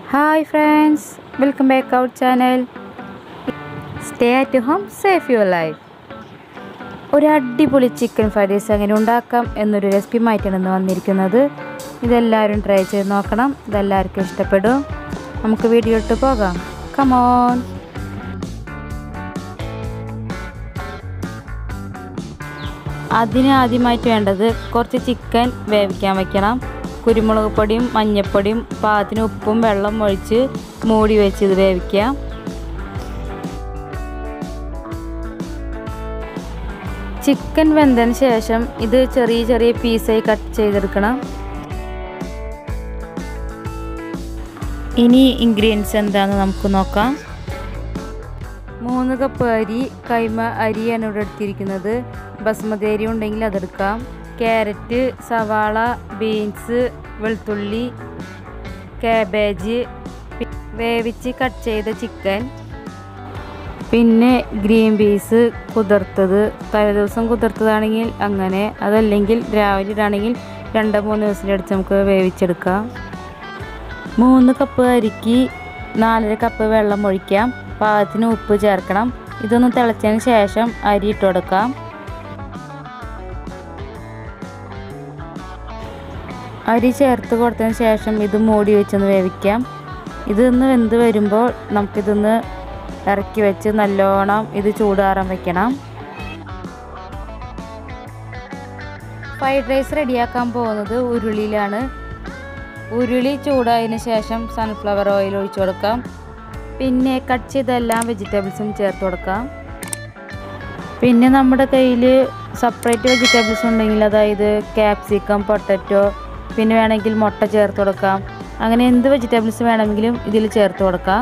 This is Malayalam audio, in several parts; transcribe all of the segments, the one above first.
hi friends welcome back our channel stay at home safe your life ഒരു അടിപൊളി ചിക്കൻ ഫ്രൈഡ് റൈസ് എങ്ങനെ ഉണ്ടാക്കാം എന്നൊരു റെസിപ്പിയുമായിട്ടാണ് ഇന്ന് വന്നിരിക്കുന്നത് ഇതെല്ലാവരും ട്രൈ ചെയ്ത് നോക്കണം ഇതെല്ലാവർക്കും ഇഷ്ടപ്പെടും നമുക്ക് വീഡിയോ ഇട്ട് പോകാം കമോൺ അതിന് ആദ്യമായിട്ട് വേണ്ടത് കുറച്ച് ചിക്കൻ വേവിക്കാൻ വെക്കണം കുരുമുളക് പൊടിയും മഞ്ഞൾപ്പൊടിയും പാകത്തിന് ഉപ്പും വെള്ളം ഒഴിച്ച് മൂടി വെച്ച് ഇത് വേവിക്കാം ചിക്കൻ വെന്തതിന് ശേഷം ഇത് ചെറിയ ചെറിയ പീസായി കട്ട് ചെയ്തെടുക്കണം ഇനി ഇൻഗ്രീഡിയൻസ് എന്താണെന്ന് നമുക്ക് നോക്കാം മൂന്ന് കപ്പ് അരി കൈമ അരിയാണ് ഇവിടെ എടുത്തിരിക്കുന്നത് ബസ്മതി അരി ഉണ്ടെങ്കിൽ അതെടുക്കാം ക്യാരറ്റ് സവാള ബീൻസ് വെളുത്തുള്ളി കാബേജ് വേവിച്ച് കട്ട് ചെയ്ത ചിക്കൻ പിന്നെ ഗ്രീൻ പീസ് കുതിർത്തത് തലേദിവസം കുതിർത്തതാണെങ്കിൽ അങ്ങനെ അതല്ലെങ്കിൽ രാവിലെ ഇടാണെങ്കിൽ രണ്ട് മൂന്ന് ദിവസത്തിനടുത്ത് നമുക്ക് വേവിച്ചെടുക്കാം മൂന്ന് കപ്പ് അരിക്ക് നാലര കപ്പ് വെള്ളം ഒഴിക്കാം പാകത്തിന് ഉപ്പ് ചേർക്കണം ഇതൊന്ന് തിളച്ചതിന് ശേഷം അരി ഇട്ട് കൊടുക്കാം അരി ചേർത്ത് കൊടുത്തതിന് ശേഷം ഇത് മൂടി വെച്ചൊന്ന് വേവിക്കാം ഇതൊന്ന് വെന്ത് വരുമ്പോൾ നമുക്കിതൊന്ന് ഇറക്കി വെച്ച് നല്ലോണം ഇത് ചൂടാറാൻ വെക്കണം ഫ്രൈഡ് റൈസ് റെഡിയാക്കാൻ പോകുന്നത് ഉരുളിയിലാണ് ഉരുളി ചൂടായതിന് ശേഷം സൺഫ്ലവർ ഓയിൽ ഒഴിച്ചു കൊടുക്കാം പിന്നെ കട്ട് ചെയ്ത എല്ലാ വെജിറ്റബിൾസും ചേർത്ത് കൊടുക്കാം പിന്നെ നമ്മുടെ കയ്യിൽ സെപ്പറേറ്റ് വെജിറ്റബിൾസ് ഉണ്ടെങ്കിൽ അതായത് ക്യാപ്സിക്കം പൊട്ടറ്റോ പിന്നെ വേണമെങ്കിൽ മുട്ട ചേർത്ത് കൊടുക്കാം അങ്ങനെ എന്ത് വെജിറ്റബിൾസ് വേണമെങ്കിലും ഇതിൽ ചേർത്ത് കൊടുക്കാം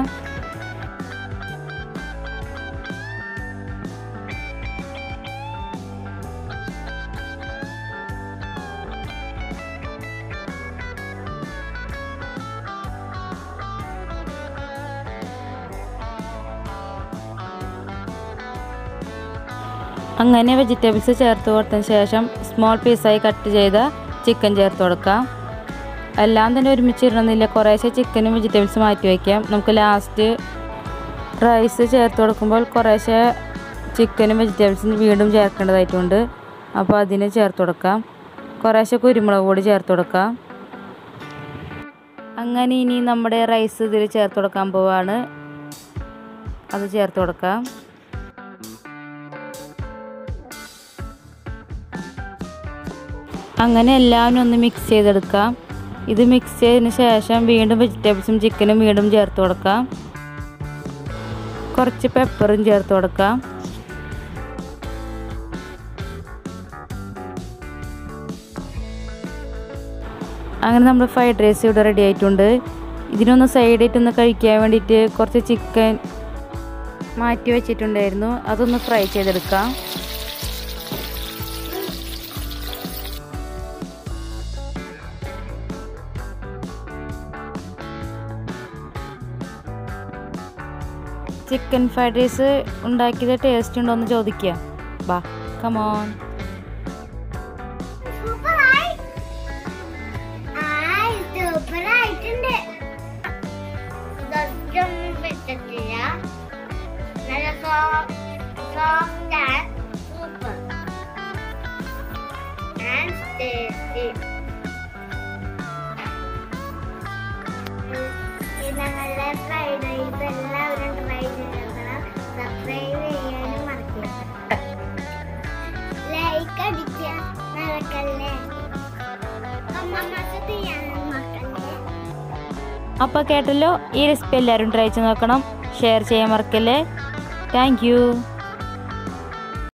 അങ്ങനെ വെജിറ്റബിൾസ് ചേർത്ത് കൊടുത്തതിന് ശേഷം സ്മോൾ പീസായി കട്ട് ചെയ്ത ചിക്കൻ ചേർത്ത് കൊടുക്കാം എല്ലാം തന്നെ ഒരുമിച്ച് ഇടണമെന്നില്ല കുറേശ്ശെ ചിക്കനും വെജിറ്റബിൾസ് മാറ്റി വയ്ക്കാം നമുക്ക് ലാസ്റ്റ് റൈസ് ചേർത്ത് കൊടുക്കുമ്പോൾ കുറേശ്ശെ ചിക്കനും വെജിറ്റബിൾസും വീണ്ടും ചേർക്കേണ്ടതായിട്ടുണ്ട് അപ്പോൾ അതിന് ചേർത്ത് കൊടുക്കാം കുറേശ്ശെ കുരുമുളക് പൊടി ചേർത്ത് കൊടുക്കാം അങ്ങനെ ഇനി നമ്മുടെ റൈസ് ഇതിൽ ചേർത്ത് കൊടുക്കാൻ പോവാണ് അത് ചേർത്ത് കൊടുക്കാം അങ്ങനെ എല്ലാവരും ഒന്ന് മിക്സ് ചെയ്തെടുക്കാം ഇത് മിക്സ് ചെയ്തതിന് ശേഷം വീണ്ടും വെജിറ്റബിൾസും ചിക്കനും വീണ്ടും ചേർത്ത് കൊടുക്കാം കുറച്ച് പെപ്പറും ചേർത്ത് കൊടുക്കാം അങ്ങനെ നമ്മുടെ ഫ്രൈഡ് റൈസ് ഇവിടെ റെഡി ആയിട്ടുണ്ട് ഇതിനൊന്ന് സൈഡായിട്ടൊന്ന് കഴിക്കാൻ വേണ്ടിയിട്ട് കുറച്ച് ചിക്കൻ മാറ്റി വെച്ചിട്ടുണ്ടായിരുന്നു അതൊന്ന് ഫ്രൈ ചെയ്തെടുക്കാം ചിക്കൻ ഫ്രൈഡ് റൈസ് ഉണ്ടാക്കിയത് ടേസ്റ്റ് ഉണ്ടോ എന്ന് ചോദിക്കുക ബാ കമോൺ സൂപ്പറായി ആയി സൂപ്പറായിട്ടുണ്ട് ദൊറ്റൊന്നും വെച്ചിട്ടില്ല നല്ല soft and super and tasty ഞങ്ങളുടെ ഫ്രൈഡ് റൈസ് എല്ലാവരും ട്രൈ ചെയ്യണം സബ്സ്ക്രൈബ് ചെയ്യാനും മറക്കരുത് ലൈക്ക് അടിക്കാൻ മറക്കല്ലേ അമ്മ ചെയ്യാനും മറക്കല്ലേ അപ്പോൾ കേട്ടല്ലോ ഈ റെസിപ്പി എല്ലാവരും ട്രൈ ചെയ്ത് നോക്കണം ഷെയർ ചെയ്യാൻ മറക്കല്ലേ താങ്ക്